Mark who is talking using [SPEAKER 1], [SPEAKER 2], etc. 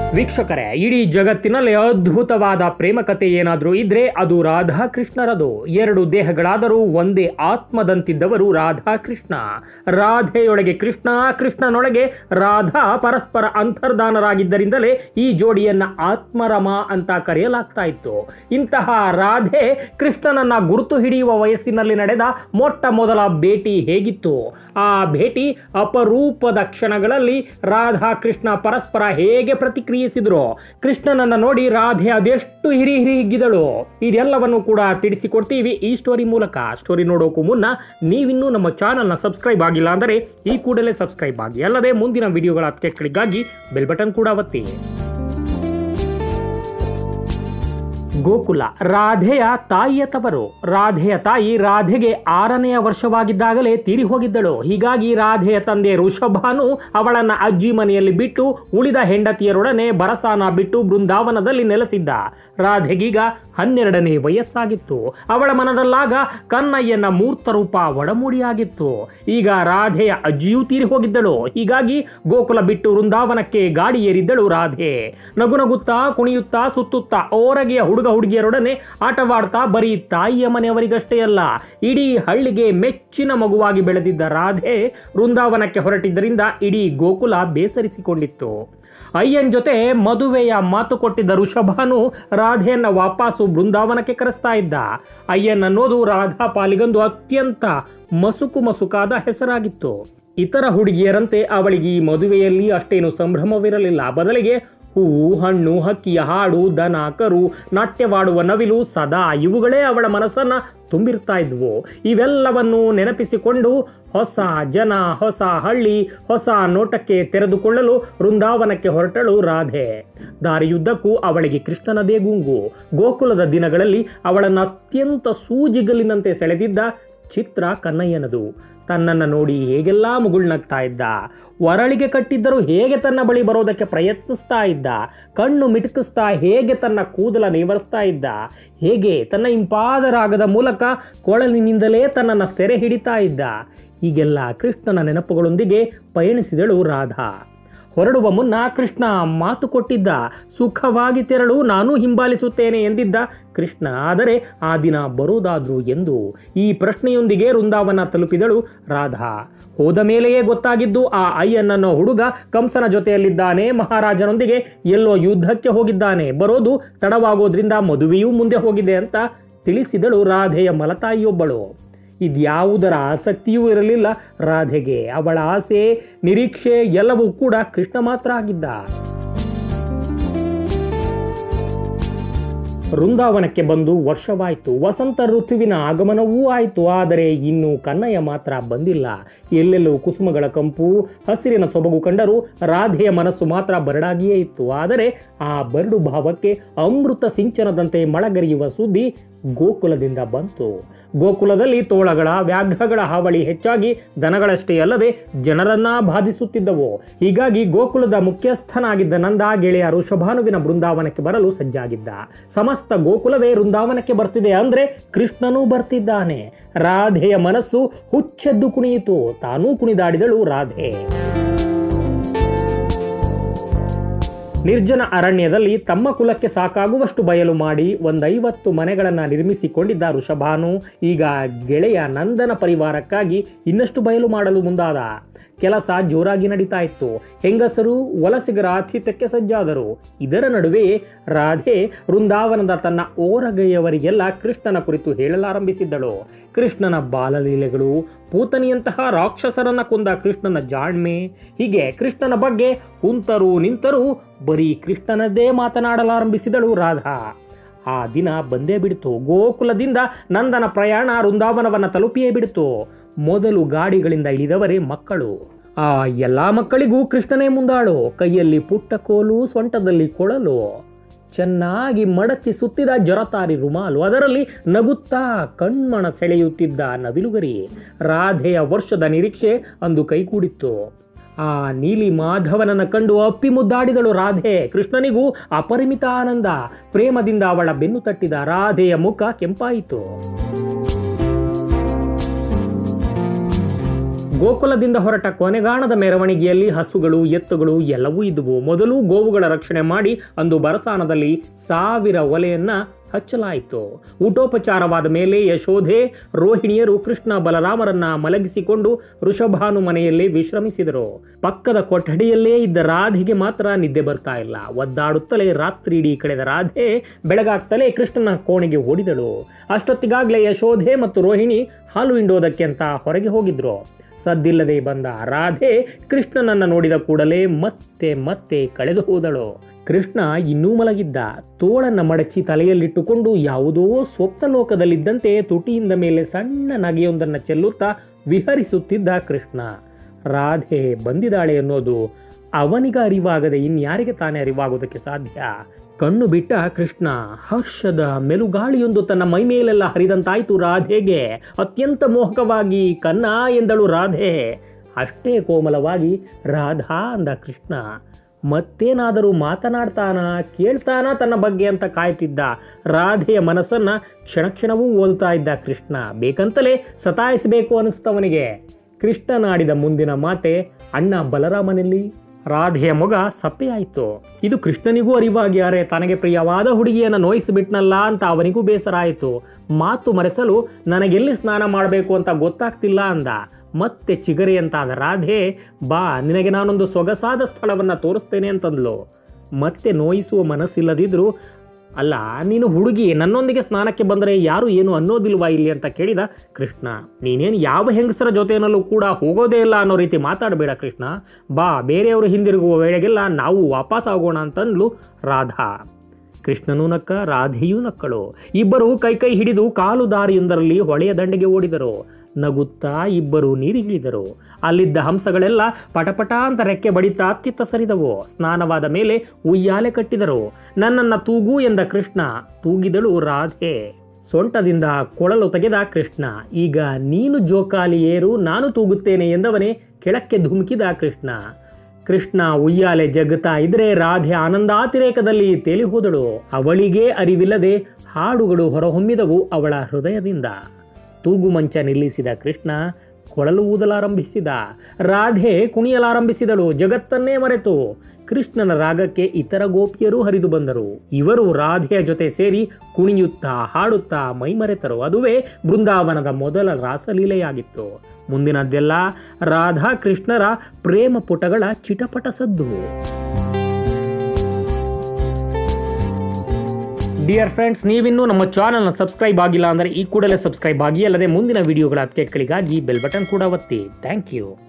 [SPEAKER 1] ವೀಕ್ಷಕರೇ ಇಡೀ ಜಗತ್ತಿನಲ್ಲಿ ಅದ್ಭುತವಾದ ಪ್ರೇಮ ಕಥೆ ಏನಾದರೂ ಇದ್ರೆ ಅದು ರಾಧಾಕೃಷ್ಣರದು ಎರಡು ದೇಹಗಳಾದರೂ ಒಂದೇ ಆತ್ಮದಂತಿದ್ದವರು ರಾಧಾಕೃಷ್ಣ ರಾಧೆಯೊಳಗೆ ಕೃಷ್ಣ ಕೃಷ್ಣನೊಳಗೆ ರಾಧಾ ಪರಸ್ಪರ ಅಂತರ್ಧಾನರಾಗಿದ್ದರಿಂದಲೇ ಈ ಜೋಡಿಯನ್ನ ಆತ್ಮರಮ ಅಂತ ಕರೆಯಲಾಗ್ತಾ ಇತ್ತು ಇಂತಹ ರಾಧೆ ಕೃಷ್ಣನನ್ನ ಗುರುತು ಹಿಡಿಯುವ ವಯಸ್ಸಿನಲ್ಲಿ ನಡೆದ ಮೊಟ್ಟ ಮೊದಲ ಭೇಟಿ ಹೇಗಿತ್ತು ಆ ಭೇಟಿ ಅಪರೂಪದ ಕ್ಷಣಗಳಲ್ಲಿ ರಾಧಾ ಕೃಷ್ಣ ಪರಸ್ಪರ ಹೇಗೆ ಪ್ರತಿಕ್ರಿಯಿಸಿದ್ರು ಕೃಷ್ಣನನ್ನ ನೋಡಿ ರಾಧೆ ಅದೆಷ್ಟು ಹಿರಿ ಹಿರಿ ಹಿಗ್ಗಿದಳು ಇದೆಲ್ಲವನ್ನು ಕೂಡ ತಿಳಿಸಿಕೊಡ್ತೀವಿ ಈ ಸ್ಟೋರಿ ಮೂಲಕ ಸ್ಟೋರಿ ನೋಡೋಕ್ಕೂ ಮುನ್ನ ನೀವಿನ್ನೂ ನಮ್ಮ ಚಾನಲ್ನ ಸಬ್ಸ್ಕ್ರೈಬ್ ಆಗಿಲ್ಲ ಅಂದರೆ ಈ ಕೂಡಲೇ ಸಬ್ಸ್ಕ್ರೈಬ್ ಆಗಿ ಅಲ್ಲದೆ ಮುಂದಿನ ವಿಡಿಯೋಗಳ ಅಪ್ಡೇಟ್ಗಳಿಗಾಗಿ ಬೆಲ್ ಬಟನ್ ಕೂಡ ಒತ್ತಿ ಗೋಕುಲ ರಾಧೆಯ ತಾಯಿಯ ತವರು ರಾಧೆಯ ತಾಯಿ ರಾಧೆಗೆ ಆರನೆಯ ವರ್ಷವಾಗಿದ್ದಾಗಲೇ ತೀರಿ ಹೋಗಿದ್ದಳು ಹೀಗಾಗಿ ರಾಧೆಯ ತಂದೆ ಋಷಭಾನು ಅವಳನ್ನ ಅಜ್ಜಿ ಮನೆಯಲ್ಲಿ ಬಿಟ್ಟು ಉಳಿದ ಹೆಂಡತಿಯರೊಡನೆ ಬರಸಾನ ಬಿಟ್ಟು ಬೃಂದಾವನದಲ್ಲಿ ನೆಲೆಸಿದ್ದ ರಾಧೆಗೀಗ ಹನ್ನೆರಡನೇ ವಯಸ್ಸಾಗಿತ್ತು ಅವಳ ಮನದಲ್ಲಾಗ ಕನ್ನಯ್ಯನ ಮೂರ್ತ ರೂಪ ಒಡಮೂಡಿಯಾಗಿತ್ತು ಈಗ ರಾಧೆಯ ಅಜ್ಜಿಯೂ ತೀರಿ ಹೋಗಿದ್ದಳು ಹೀಗಾಗಿ ಗೋಕುಲ ಬಿಟ್ಟು ವೃಂದಾವನಕ್ಕೆ ಗಾಡಿ ಏರಿದ್ದಳು ರಾಧೆ ನಗುನಗುತ್ತಾ ಕುಣಿಯುತ್ತಾ ಸುತ್ತುತ್ತಾ ಓರಗೆಯ ಹುಡುಗ ಹುಡುಗಿಯರೊಡನೆ ಆಟವಾಡ್ತಾ ಬರೀ ತಾಯಿಯ ಮನೆಯವರಿಗಷ್ಟೇ ಅಲ್ಲ ಇಡೀ ಹಳ್ಳಿಗೆ ಮೆಚ್ಚಿನ ಮಗುವಾಗಿ ಬೆಳೆದಿದ್ದ ರಾಧೆ ವೃಂದಾವನಕ್ಕೆ ಹೊರಟಿದ್ದರಿಂದ ಇಡೀ ಗೋಕುಲ ಬೇಸರಿಸಿಕೊಂಡಿತ್ತು ಅಯ್ಯನ್ ಜೊತೆ ಮದುವೆಯ ಮಾತು ಕೊಟ್ಟಿದ್ದ ಋಷಭಾನು ರಾಧೆಯನ್ನ ವಾಪಸ್ಸು ಬೃಂದಾವನಕ್ಕೆ ಕರೆಸ್ತಾ ಇದ್ದ ಅಯ್ಯನ್ ಅನ್ನೋದು ರಾಧಾ ಪಾಲಿಗೊಂದು ಅತ್ಯಂತ ಮಸುಕು ಮಸುಕಾದ ಹೆಸರಾಗಿತ್ತು ಇತರ ಹುಡುಗಿಯರಂತೆ ಅವಳಿಗೆ ಈ ಮದುವೆಯಲ್ಲಿ ಅಷ್ಟೇನು ಸಂಭ್ರಮವಿರಲಿಲ್ಲ ಬದಲಿಗೆ ಹೂವು ಹಣ್ಣು ಹಕ್ಕಿಯ ಹಾಡು ದನ ಕರು ನಾಟ್ಯವಾಡುವ ನವಿಲು ಸದಾ ಇವುಗಳೇ ಅವಳ ಮನಸ್ಸನ್ನ ತುಂಬಿರ್ತಾ ಇದ್ವು ಇವೆಲ್ಲವನ್ನು ನೆನಪಿಸಿಕೊಂಡು ಹೊಸ ಜನ ಹೊಸ ಹಳ್ಳಿ ಹೊಸ ನೋಟಕ್ಕೆ ತೆರೆದುಕೊಳ್ಳಲು ವೃಂದಾವನಕ್ಕೆ ಹೊರಟಳು ರಾಧೆ ದಾರಿಯುದ್ದಕ್ಕೂ ಅವಳಿಗೆ ಕೃಷ್ಣನದೇ ಗುಂಗು ಗೋಕುಲದ ದಿನಗಳಲ್ಲಿ ಅವಳನ್ನು ಅತ್ಯಂತ ಸೂಜಿಗಲಿನಂತೆ ಸೆಳೆದಿದ್ದ ಚಿತ್ರ ಕನ್ನಯ್ಯನದು ತನ್ನನ್ನು ನೋಡಿ ಹೇಗೆಲ್ಲ ಮುಗುಳ್ನಗ್ತಾ ಇದ್ದ ಒರಳಿಗೆ ಕಟ್ಟಿದ್ದರೂ ಹೇಗೆ ತನ್ನ ಬಳಿ ಬರೋದಕ್ಕೆ ಪ್ರಯತ್ನಿಸ್ತಾ ಇದ್ದ ಕಣ್ಣು ಮಿಟುಕಿಸ್ತಾ ಹೇಗೆ ತನ್ನ ಕೂದಲ ನೇವರಿಸ್ತಾ ಇದ್ದ ಹೇಗೆ ತನ್ನ ಇಂಪಾದ ರಾಗದ ಮೂಲಕ ಕೊಳಲಿನಿಂದಲೇ ತನ್ನನ್ನು ಸೆರೆ ಹಿಡಿತಾ ಇದ್ದ ಹೀಗೆಲ್ಲ ಕೃಷ್ಣನ ನೆನಪುಗಳೊಂದಿಗೆ ಪಯಣಿಸಿದಳು ರಾಧಾ ಹೊರಡುವ ಮುನ್ನ ಕೃಷ್ಣ ಮಾತು ಕೊಟ್ಟಿದ್ದ ಸುಖವಾಗಿ ತೆರಳು ನಾನು ಹಿಂಬಾಲಿಸುತ್ತೇನೆ ಎಂದಿದ್ದ ಕೃಷ್ಣ ಆದರೆ ಆ ದಿನ ಬರೋದಾದ್ರು ಎಂದು ಈ ಪ್ರಶ್ನೆಯೊಂದಿಗೆ ವೃಂದಾವನ ತಲುಪಿದಳು ರಾಧಾ ಹೋದ ಮೇಲೆಯೇ ಗೊತ್ತಾಗಿದ್ದು ಆ ಅಯ್ಯನನ್ನೋ ಹುಡುಗ ಕಂಸನ ಜೊತೆಯಲ್ಲಿದ್ದಾನೆ ಮಹಾರಾಜನೊಂದಿಗೆ ಎಲ್ಲೋ ಯುದ್ಧಕ್ಕೆ ಹೋಗಿದ್ದಾನೆ ಬರೋದು ತಡವಾಗೋದ್ರಿಂದ ಮದುವೆಯೂ ಮುಂದೆ ಹೋಗಿದೆ ಅಂತ ತಿಳಿಸಿದಳು ರಾಧೆಯ ಮಲತಾಯಿಯೊಬ್ಬಳು ಇದ್ಯಾವುದರ ಆಸಕ್ತಿಯೂ ಇರಲಿಲ್ಲ ರಾಧೆಗೆ ಅವಳ ಆಸೆ ನಿರೀಕ್ಷೆ ಎಲ್ಲವೂ ಕೂಡ ಕೃಷ್ಣ ಮಾತ್ರ ಆಗಿದ್ದ ವೃಂದಾವನಕ್ಕೆ ಬಂದು ವರ್ಷವಾಯಿತು ವಸಂತ ಋತುವಿನ ಆಗಮನವೂ ಆಯಿತು ಆದರೆ ಇನ್ನು ಕನ್ನಯ್ಯ ಮಾತ್ರ ಬಂದಿಲ್ಲ ಎಲ್ಲೆಲ್ಲೂ ಕುಸುಮಗಳ ಕಂಪು ಹಸಿರಿನ ಸೊಬಗು ಕಂಡರೂ ರಾಧೆಯ ಮನಸ್ಸು ಮಾತ್ರ ಬರಡಾಗಿಯೇ ಇತ್ತು ಆದರೆ ಆ ಬರಡು ಭಾವಕ್ಕೆ ಅಮೃತ ಸಿಂಚನದಂತೆ ಮಳಗರಿಯುವ ಸುದ್ದಿ ಗೋಕುಲದಿಂದ ಬಂತು ಗೋಕುಲದಲ್ಲಿ ತೋಳಗಳ ವ್ಯಾಘ್ರಗಳ ಹಾವಳಿ ಹೆಚ್ಚಾಗಿ ದನಗಳಷ್ಟೇ ಅಲ್ಲದೆ ಜನರನ್ನ ಬಾಧಿಸುತ್ತಿದ್ದವು ಹೀಗಾಗಿ ಗೋಕುಲದ ಮುಖ್ಯಸ್ಥನಾಗಿದ್ದ ನಂದ ಗೆಳೆಯ ಋಷಭಾನುವಿನ ಬೃಂದಾವನಕ್ಕೆ ಬರಲು ಸಜ್ಜಾಗಿದ್ದ ಸಮಸ್ತ ಗೋಕುಲವೇ ವೃಂದಾವನಕ್ಕೆ ಬರ್ತಿದೆ ಅಂದ್ರೆ ಕೃಷ್ಣನೂ ಬರ್ತಿದ್ದಾನೆ ರಾಧೆಯ ಮನಸ್ಸು ಹುಚ್ಚೆದ್ದು ಕುಣಿಯಿತು ತಾನೂ ಕುಣಿದಾಡಿದಳು ರಾಧೆ ನಿರ್ಜನ ಅರಣ್ಯದಲ್ಲಿ ತಮ್ಮ ಕುಲಕ್ಕೆ ಸಾಕಾಗುವಷ್ಟು ಬಯಲು ಮಾಡಿ ಒಂದೈವತ್ತು ಮನೆಗಳನ್ನು ನಿರ್ಮಿಸಿಕೊಂಡಿದ್ದ ಋಷಭಾನು ಈಗ ಗೆಳೆಯ ನಂದನ ಪರಿವಾರಕ್ಕಾಗಿ ಇನ್ನಷ್ಟು ಬಯಲು ಮಾಡಲು ಮುಂದಾದ ಕೆಲಸ ಜೋರಾಗಿ ನಡೀತಾ ಇತ್ತು ಹೆಂಗಸರು ವಲಸಿಗರ ಆತಿಥ್ಯಕ್ಕೆ ಸಜ್ಜಾದರು ಇದರ ನಡುವೆ ರಾಧೆ ವೃಂದಾವನದ ತನ್ನ ಓರಗೈಯವರಿಗೆಲ್ಲ ಕೃಷ್ಣನ ಕುರಿತು ಹೇಳಲಾರಂಭಿಸಿದ್ದಳು ಕೃಷ್ಣನ ಬಾಲಲೀಲೆಗಳು ಪೂತನಿಯಂತಹ ರಾಕ್ಷಸರನ್ನ ಕೊಂದ ಕೃಷ್ಣನ ಜಾಣ್ಮೆ ಹೀಗೆ ಕೃಷ್ಣನ ಬಗ್ಗೆ ಕುಂತರೂ ನಿಂತರೂ ಬರೀ ಕೃಷ್ಣನದ್ದೇ ಮಾತನಾಡಲಾರಂಭಿಸಿದಳು ರಾಧಾ ಆ ದಿನ ಬಂದೇ ಬಿಡ್ತು ಗೋಕುಲದಿಂದ ನಂದನ ಪ್ರಯಾಣ ವೃಂದಾವನವನ್ನು ತಲುಪಿಯೇ ಬಿಡ್ತು ಮೊದಲು ಗಾಡಿಗಳಿಂದ ಇಳಿದವರೇ ಮಕ್ಕಳು ಆ ಎಲ್ಲ ಮಕ್ಕಳಿಗೂ ಕೃಷ್ಣನೇ ಮುಂದಾಳು ಕೈಯಲ್ಲಿ ಪುಟ್ಟ ಕೋಲು ಸೊಂಟದಲ್ಲಿ ಕೊಳಲು ಚೆನ್ನಾಗಿ ಮಡಚಿ ಸುತ್ತಿದ ಜರತಾರಿ ರುಮಾಲು ಅದರಲ್ಲಿ ನಗುತ್ತಾ ಕಣ್ಮಣ ಸೆಳೆಯುತ್ತಿದ್ದ ನವಿಲುಗರಿ ರಾಧೆಯ ವರ್ಷದ ನಿರೀಕ್ಷೆ ಅಂದು ಕೈಗೂಡಿತ್ತು ಆ ನೀಲಿ ಮಾಧವನನ್ನ ಕಂಡು ಅಪ್ಪಿ ಮುದ್ದಾಡಿದಳು ರಾಧೆ ಕೃಷ್ಣನಿಗೂ ಅಪರಿಮಿತ ಆನಂದ ಪ್ರೇಮದಿಂದ ಅವಳ ಬೆನ್ನು ತಟ್ಟಿದ ರಾಧೆಯ ಮುಖ ಕೆಂಪಾಯಿತು ಗೋಕುಲದಿಂದ ಹೊರಟ ಕೊನೆಗಾಣದ ಮೆರವಣಿಗೆಯಲ್ಲಿ ಹಸುಗಳು ಎತ್ತುಗಳು ಎಲ್ಲವೂ ಇದ್ದುವು ಮೊದಲು ಗೋವುಗಳ ರಕ್ಷಣೆ ಮಾಡಿ ಅಂದು ಬರಸಾನದಲ್ಲಿ ಸಾವಿರ ಒಲೆಯನ್ನ ಹಚ್ಚಲಾಯಿತು ಊಟೋಪಚಾರವಾದ ಮೇಲೆ ಯಶೋಧೆ ರೋಹಿಣಿಯರು ಕೃಷ್ಣ ಬಲರಾಮರನ್ನ ಮಲಗಿಸಿಕೊಂಡು ಋಷಭಾನು ಮನೆಯಲ್ಲಿ ವಿಶ್ರಮಿಸಿದರು ಪಕ್ಕದ ಕೊಠಡಿಯಲ್ಲೇ ಇದ್ದ ರಾಧೆಗೆ ಮಾತ್ರ ನಿದ್ದೆ ಬರ್ತಾ ಇಲ್ಲ ಒದ್ದಾಡುತ್ತಲೇ ರಾತ್ರಿ ಇಡೀ ಕಳೆದ ರಾಧೆ ಬೆಳಗಾಗ್ತಲೇ ಕೃಷ್ಣನ ಕೋಣೆಗೆ ಓಡಿದಳು ಅಷ್ಟೊತ್ತಿಗಾಗಲೇ ಯಶೋಧೆ ಮತ್ತು ರೋಹಿಣಿ ಹಾಲು ಹಿಂಡೋದಕ್ಕೆ ಅಂತ ಹೊರಗೆ ಹೋಗಿದ್ರು ಸದ್ದಿಲ್ಲದೆ ಬಂದ ರಾಧೆ ಕೃಷ್ಣನನ್ನ ನೋಡಿದ ಕೂಡಲೇ ಮತ್ತೆ ಮತ್ತೆ ಕಳೆದು ಹೋದಳು ಕೃಷ್ಣ ಇನ್ನೂ ಮಲಗಿದ್ದ ತೋಳನ್ನ ಮಡಚಿ ತಲೆಯಲ್ಲಿಟ್ಟುಕೊಂಡು ಯಾವುದೋ ಸ್ವಪ್ನ ಲೋಕದಲ್ಲಿದ್ದಂತೆ ತುಟಿಯಿಂದ ಮೇಲೆ ಸಣ್ಣ ನಗೆಯೊಂದನ್ನು ಚೆಲ್ಲುತ್ತಾ ವಿಹರಿಸುತ್ತಿದ್ದ ಕೃಷ್ಣ ರಾಧೆ ಬಂದಿದ್ದಾಳೆ ಅನ್ನೋದು ಅವನಿಗ ಅರಿವಾಗದೆ ಇನ್ಯಾರಿಗೆ ತಾನೇ ಅರಿವಾಗೋದಕ್ಕೆ ಸಾಧ್ಯ ಕಣ್ಣು ಬಿಟ್ಟ ಕೃಷ್ಣ ಹರ್ಷದ ಮೆಲುಗಾಳಿಯೊಂದು ತನ್ನ ಮೈಮೇಲೆಲ್ಲ ಹರಿದಂತಾಯ್ತು ರಾಧೆಗೆ ಅತ್ಯಂತ ಮೋಹಕವಾಗಿ ಕನ್ನ ಎಂದಳು ರಾಧೆ ಅಷ್ಟೇ ಕೋಮಲವಾಗಿ ರಾಧಾ ಅಂದ ಕೃಷ್ಣ ಮತ್ತೇನಾದರೂ ಮಾತನಾಡ್ತಾನ ಕೇಳ್ತಾನ ತನ್ನ ಬಗ್ಗೆ ಅಂತ ಕಾಯ್ತಿದ್ದ ರಾಧೆಯ ಮನಸ್ಸನ್ನ ಕ್ಷಣ ಕ್ಷಣವೂ ಓದುತ್ತಾ ಇದ್ದ ಕೃಷ್ಣ ಬೇಕಂತಲೇ ಸತಾಯಿಸಬೇಕು ಅನಿಸ್ತವನಿಗೆ ಕೃಷ್ಣನಾಡಿದ ಮುಂದಿನ ಮಾತೆ ಅಣ್ಣ ಬಲರಾಮನಲ್ಲಿ ರಾಧೆಯ ಮೊಗ ಸಪ್ಪೆಯಾಯಿತು ಇದು ಕೃಷ್ಣನಿಗೂ ಅರಿವಾಗಿ ಅರೆ ತನಗೆ ಪ್ರಿಯವಾದ ಹುಡುಗಿಯನ್ನು ನೋಯಿಸಿಬಿಟ್ನಲ್ಲ ಅಂತ ಅವನಿಗೂ ಬೇಸರ ಆಯಿತು ಮಾತು ಮರೆಸಲು ನನಗೆಲ್ಲಿ ಸ್ನಾನ ಮಾಡಬೇಕು ಅಂತ ಗೊತ್ತಾಗ್ತಿಲ್ಲ ಅಂದ ಮತ್ತೆ ಚಿಗರಿಯಂತಾದ ರಾಧೆ ಬಾ ನಿನಗೆ ನಾನೊಂದು ಸೊಗಸಾದ ಸ್ಥಳವನ್ನು ತೋರಿಸ್ತೇನೆ ಅಂತಂದ್ಲು ಮತ್ತೆ ನೋಯಿಸುವ ಮನಸ್ಸಿಲ್ಲದಿದ್ರು ಅಲ್ಲ ನೀನು ಹುಡುಗಿ ನನ್ನೊಂದಿಗೆ ಸ್ನಾನಕ್ಕೆ ಬಂದರೆ ಯಾರು ಏನು ಅನ್ನೋದಿಲ್ವಾ ಇಲ್ಲಿ ಅಂತ ಕೇಳಿದ ಕೃಷ್ಣ ನೀನೇನು ಯಾವ ಹೆಂಗಸರ ಜೊತೆಯಲ್ಲೂ ಕೂಡ ಹೋಗೋದೇ ಇಲ್ಲ ಅನ್ನೋ ರೀತಿ ಮಾತಾಡಬೇಡ ಕೃಷ್ಣ ಬಾ ಬೇರೆಯವರು ಹಿಂದಿರುಗುವ ವೇಳೆಗೆಲ್ಲ ನಾವು ವಾಪಸ್ ಆಗೋಣ ಅಂತಂದ್ಲು ರಾಧಾ ಕೃಷ್ಣನೂ ನಕ್ಕ ರಾಧೆಯೂ ನಕ್ಕಳು ಇಬ್ಬರು ಕೈ ಕೈ ಹಿಡಿದು ಕಾಲು ದಾರಿಯೊಂದರಲ್ಲಿ ಹೊಳೆಯ ದಂಡೆಗೆ ಓಡಿದರು ನಗುತ್ತಾ ಇಬ್ಬರು ನೀರಿಗಿಳಿದರು ಅಲ್ಲಿದ್ದ ಹಂಸಗಳೆಲ್ಲ ಪಟಪಟ ಅಂತ ರೆಕ್ಕೆ ಬಡಿತಾ ಅತ್ತಿತ್ತ ಸರಿದವು ಸ್ನಾನವಾದ ಮೇಲೆ ಉಯ್ಯಾಲೆ ಕಟ್ಟಿದರು ನನ್ನನ್ನ ತೂಗು ಎಂದ ಕೃಷ್ಣ ತೂಗಿದಳು ರಾಧೆ ಸೊಂಟದಿಂದ ಕೊಳಲು ತೆಗೆದ ಕೃಷ್ಣ ಈಗ ನೀನು ಜೋಕಾಲಿ ಏರು ನಾನು ತೂಗುತ್ತೇನೆ ಎಂದವನೇ ಕೆಳಕ್ಕೆ ಧುಮುಕಿದ ಕೃಷ್ಣ ಕೃಷ್ಣ ಉಯ್ಯಾಲೆ ಜಗ್ಗುತ್ತಾ ಇದ್ರೆ ರಾಧೆ ಆನಂದಾತಿರೇಕದಲ್ಲಿ ತೇಲಿ ಹೋದಳು ಅವಳಿಗೆ ಅರಿವಿಲ್ಲದೆ ಹಾಡುಗಳು ಹೊರಹೊಮ್ಮಿದವು ಅವಳ ಹೃದಯದಿಂದ ತೂಗು ಮಂಚ ನಿಲ್ಲಿಸಿದ ಕೃಷ್ಣ ಕೊಳಲು ಊದಲಾರಂಭಿಸಿದ ರಾಧೆ ಕುಣಿಯಲಾರಂಭಿಸಿದಳು ಜಗತ್ತನ್ನೇ ಮರೆತು ಕೃಷ್ಣನ ರಾಗಕ್ಕೆ ಇತರ ಗೋಪಿಯರೂ ಹರಿದು ಬಂದರು ಇವರು ರಾಧೆಯ ಜೊತೆ ಸೇರಿ ಕುಣಿಯುತ್ತಾ ಹಾಡುತ್ತಾ ಮೈಮರೆತರು ಅದುವೇ ಬೃಂದಾವನದ ಮೊದಲ ರಾಸಲೀಲೆಯಾಗಿತ್ತು ಮುಂದಿನದ್ದೆಲ್ಲ ರಾಧಾ ಕೃಷ್ಣರ ಪ್ರೇಮ ಪುಟಗಳ ಚಿಟಪಟ ಸದ್ದು ಡಿಯರ್ ಫ್ರೆಂಡ್ಸ್ ನೀವಿನ್ನೂ ನಮ್ಮ ಚಾನಲ್ನ ಸಬ್ಸ್ಕ್ರೈಬ್ ಆಗಿಲ್ಲ ಅಂದರೆ ಈ ಕೂಡಲೇ ಸಬ್ಸ್ಕ್ರೈಬ್ ಆಗಿ ಅಲ್ಲದೆ ಮುಂದಿನ ವಿಡಿಯೋಗಳ ಅಪ್ಡೇಟ್ಗಳಿಗಾಗಿ ಬೆಲ್ ಬಟನ್ ಕೂಡ ಒತ್ತಿ ಥ್ಯಾಂಕ್ ಯು